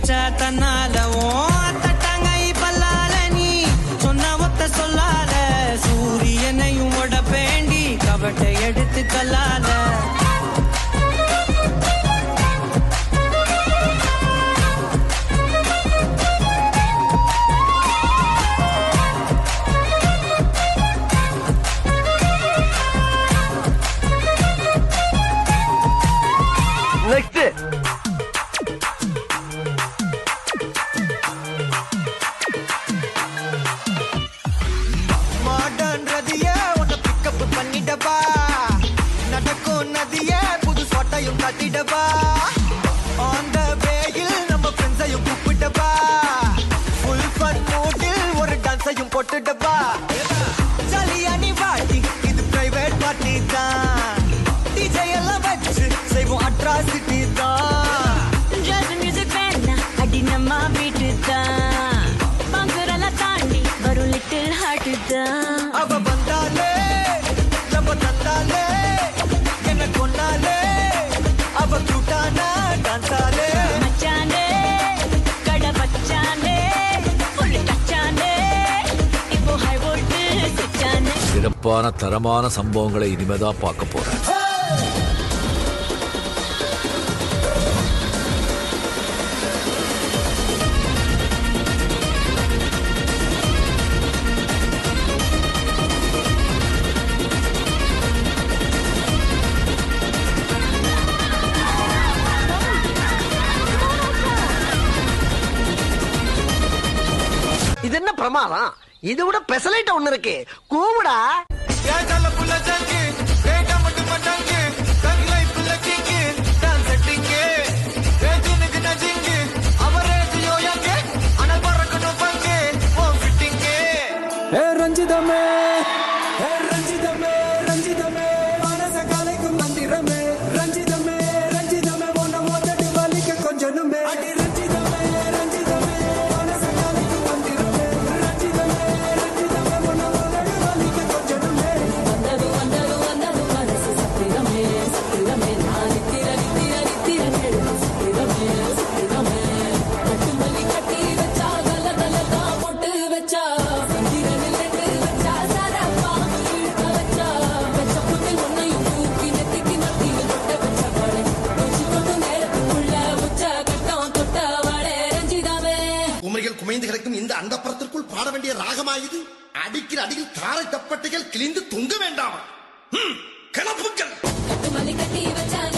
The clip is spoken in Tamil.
சிரிச்சா தன்னால ஓ தட்டாங்கை பல்லால நீ சொன்ன ஒத்த சொல்லால சூரியனையும் உடப்பேண்டி கபட்டை எடுத்து கல்லால நெக்ஸ்ட் மாடர்ன் ரதிய உன்னை பிக்கப் பண்ணிடவா நடக்கும் நதிய புது சொட்டையும் கட்டிடவா ஆன் த வேயில் நம்ம ஃப்ரெண்ட்ஸையும் கூப்பிட்டவா ஃபுல் ஃபன் மூடில் ஒரு டான்ஸையும் போட்டுடவா ஜாலியா நீ வாட்டி இது பிரைவேட் பார்ட்டி தான் டிஜே எல்லாம் வச்சு செய்வோம் அட்ராசிட்டி தான் ஜாஸ் மியூசிக் வேணா அடி நம்ம வீட்டு தான் பங்குரெல்லாம் தாண்டி வரும் லிட்டில் ஹார்ட் தான் அவ வந்தாலே நம்ம தந்தாலே என்ன கொண்டாலே அவ கியூட்டானா டான்ஸாலே மச்சானே கடை வச்சானே ஃபுல் டச்சானே இப்போ ஹை வோல்ட் சுச்சானே சிறப்பான தரமான சம்பவங்களை இனிமேதான் பார்க்க போறேன் இது என்ன பிரமாதம் இது விட பெசலைட் ஒண்ணு இருக்கு கூவுடா ஏன் தல புள்ள ஜங்கு வேட்டா மட்டும் மட்டங்கு தங் லைஃப்ல கிங்கு டான்ஸ் செட்டிங்கு ஏஜுனுக்கு நஜிங்கு அவரேஜ் யோயாங்க அனல் பறக்கணும் பங்கு ஓ ஃபிட்டிங்கு ஏ ரஞ்சிதமே ஏ ரஞ்சிதமே ரஞ்சிதமே மனச கலைக்கும் மந்திரமே ரஞ்சிதமே ரஞ்சிதமே உன்னை மோதடி வலிக்க கொஞ்சனுமே அடி ரஞ்சிதமே ரஞ்சிதமே மனச கலைக்கும் மந்திரமே ரஞ்சிதமே ரஞ்சிதமே உன்னை மோதடி வலிக்க கொஞ்சனுமே வந்தது வந்தது வந்தது மனசு சத்திரமே சத்திரமே நான் நித்திர நித்திர நித்திர கேளு சத்திரமே சத்திரமே கட்டுமல்லி கட்டி வச்சா கல கல தான் போட்டு வச்சா சந்திரனில் ரெண்டு வச்சா சரப்பா இழுக்க வச்சா வச்ச புட்டில் ஒன்னையும் தூக்கி நெத்திக்கு நத்தியில் தொட்ட வச்ச வாழை கொஞ்சி கொண்டு நேரத்துக்குள்ள உச்ச கட்டம் தொட்ட வாழை ரஞ்சிதாமே குமரிகள் குமைந்து கிடக்கும் இந்த அந்தப்புறத்திற்குள் பாட வேண்டிய ராகமாயுது அடிக்கிற அடியில் தாரை தப்பட்டைகள் கிழிந்து தொங்க வேண்டாம் கிளப்புங்கள் கட்டுமல்லி கட்டி வச்சா